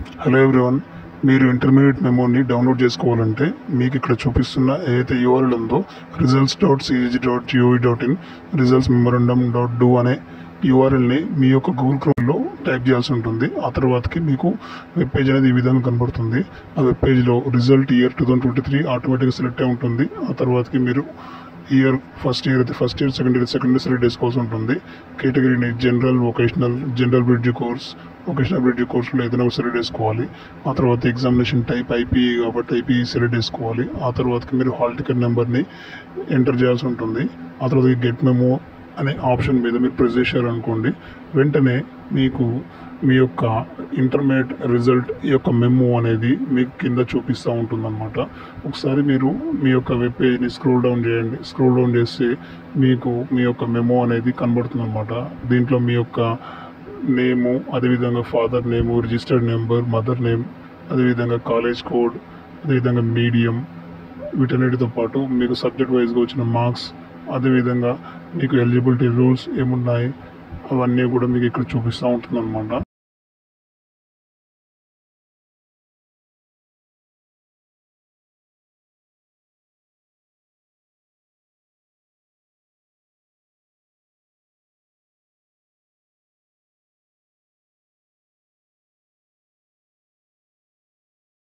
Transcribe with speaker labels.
Speaker 1: hello everyone మీరు intermediate మెమోని download చేసుకోవాలంటే మీకు ఇక్కడ చూపిస్తున్న ఏదైతే యూఆర్ఎల్ ఉందో results dot CG dot gov dot in results memorandum dot do అనే యూఆర్ఎల్ని మీ యొక్క గూగుల్ క్రోమ్లో టైప్ చేయాల్సి ఉంటుంది ఆ తర్వాతకి మీకు వెబ్ పేజ్ అనేది ఈ విధంగా కనబడుతుంది ఆ వెబ్ పేజ్లో result year two thousand twenty three ఆటోమేటిక్గా సెలెక్ట్ అయి ఉంటుంది ఆ తర్వాతకి మీరు ఇయర్ ఫస్ట్ ఇయర్ అయితే first year second year second year select చేసుకోవాల్సి ఉంటుంది కేటగిరీని general vocational general bridge course vocational bridge కోర్సులో ఏదైనా ఒకటి సెలెక్ట్ చేసుకోవాలి ఆ తర్వాత ఎగ్జామినేషన్ టైప్ ఐపీ కాబట్టి ఐపీ సెలెక్ట్ చేసుకోవాలి ఆ తర్వాతకి మీరు హాల్ టికెట్ నెంబర్ని ఎంటర్ చేయాల్సి ఉంటుంది ఆ తర్వాత గెట్ మెమో అనే ఆప్షన్ మీద మీరు ప్రెస్ చేశారనుకోండి వెంటనే మీకు మీ యొక్క ఇంటర్మీడియట్ రిజల్ట్ ఈ యొక్క మెమో అనేది మీకు కింద చూపిస్తూ ఉంటుందన్నమాట ఒకసారి మీరు మీ యొక్క వెబ్ పేజ్ని స్క్రోల్ డౌన్ చేయండి స్క్రోల్ డౌన్ చేస్తే మీకు మీ యొక్క మెమో అనేది కనబడుతుంది అనమాట దీంట్లో మీ యొక్క నేము అదేవిధంగా father name registered number mother name అదేవిధంగా కాలేజ్ కోడ్ అదేవిధంగా మీడియం వీటన్నిటితో పాటు మీకు సబ్జెక్ట్ వైజ్గా వచ్చిన మార్క్స్ అదేవిధంగా మీకు ఎలిజిబిలిటీ రూల్స్ ఏమున్నాయి అవన్నీ కూడా మీకు ఇక్కడ చూపిస్తూ ఉంటుంది